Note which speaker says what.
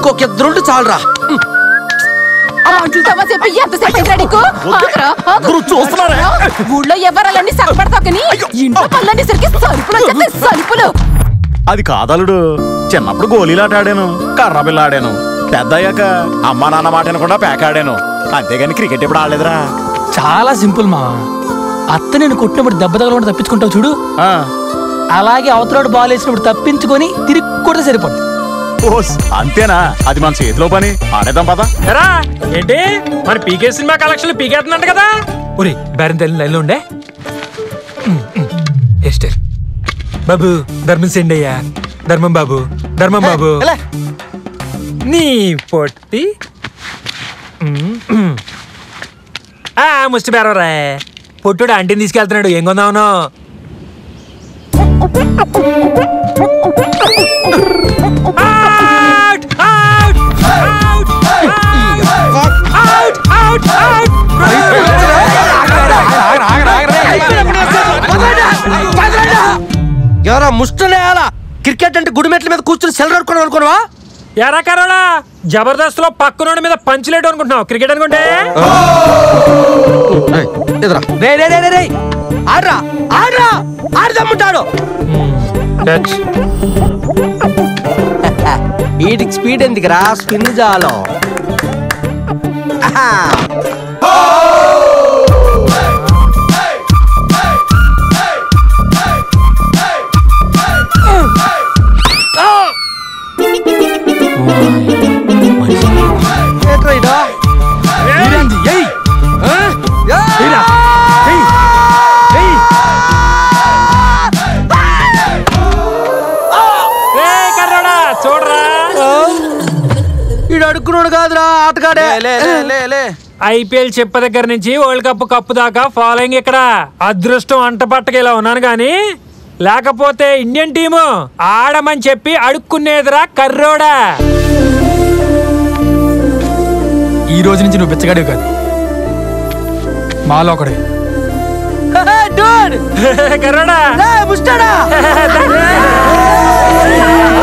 Speaker 1: ఇంకొక ఇద్దరుంటే చాలరా
Speaker 2: ఆ అంటులతో చెప్పి ఎంతసేపు అయిందిరా నీకు? ఆగురా, ఆగు.
Speaker 1: గురు, చూస్తున్నారా?
Speaker 2: ఊళ్ళో ఎవరాలన్నీ సగపడతావు కానీ ఇంట్లో పనులన్నీ సరికి సరుపులు వచ్చేస్తాయి సరుపులు
Speaker 3: అది కాదలుడు చిన్నప్పుడు గోళీలాట ఆడాను కర్ర బిల్ల ఆడాను పెద్ద అయ్యాక అమ్మా నాన్న మాట వినకుండా పేక ఆడాను అంతేగాని క్రికెట్ ఎప్పుడు ఆడలేదురా
Speaker 4: చాలా సింపుల్ మా అత్త నేను కొట్టినప్పుడు దెబ్బ తగలకుండా తప్పించుకుంటావు చూడు
Speaker 3: ఆ,
Speaker 4: అలాగే అవతలాడు బాల్ వేసినప్పుడు తప్పించుకొని తిరిగి కూడా సరిపోద్ది
Speaker 3: ఓస్, అంతేనా అది మన చేతిలో పని ఆడేద్దాం పదా
Speaker 5: ఎరా ఏంటి మన పీకే సినిమా కలెక్షన్ పీకేస్తుందంట కదా ఒరే బేరం తల్లి లైన్లో ఉండే ఉమ్, ఉమ్. ఎస్టర్ బాబు ధర్మం సెండ్ అయ్యా ధర్మం బాబు ధర్మం బాబు నీ పొట్టి ఉమ్, ఉమ్. ఆ ముష్టి బేరవరా పొట్టుడు ఆంటీని తీసుకెళ్తున్నాడు ఏం కొందావును Out! Out! Out! Out! Out! Out!
Speaker 1: ఎవరా ముష్టనేయాలా క్రికెట్ అంటే గుడి మెట్ల మీద కూర్చుని సెల్ ఆడుకోవడం అనుకున్నావా
Speaker 5: ఎరా కరోడా జబర్దస్త్ లో పక్కనోడి మీద పంచులేటు అనుకుంటున్నావు క్రికెట్ అనుకుంటే
Speaker 1: ఎదురా రే రే రే రే రే ఆడ్రా ఆడ్రా ఆడదమ్ముంటాడు వీటికి స్పీడ్ ఎందుకురా స్పిన్ జాలం ఆహా. ఏంట్రా ఇదో? ఆ? యా!
Speaker 5: ఏయ్ కర్రోడా చూడరా
Speaker 1: ఈడు అడుక్కున్నాడు కాదురా ఆటగాడే
Speaker 5: ఐపీఎల్ చెప్ప దగ్గర నుంచి వరల్డ్ కప్ కప్పు దాకా ఫాలోయింగ్ ఇక్కడ అదృష్టం అంట పట్టక ఇలా ఉన్నాను గాని లేకపోతే ఇండియన్ టీము ఆడమని చెప్పి అడుక్కునేదిరా కర్రోడా
Speaker 4: ఈ రోజు నుంచి నువ్వు బిచ్చగాడివి కాదు మాలో ఒకడే
Speaker 1: డూడ్
Speaker 5: కర్రోడా
Speaker 1: ముస్తాడా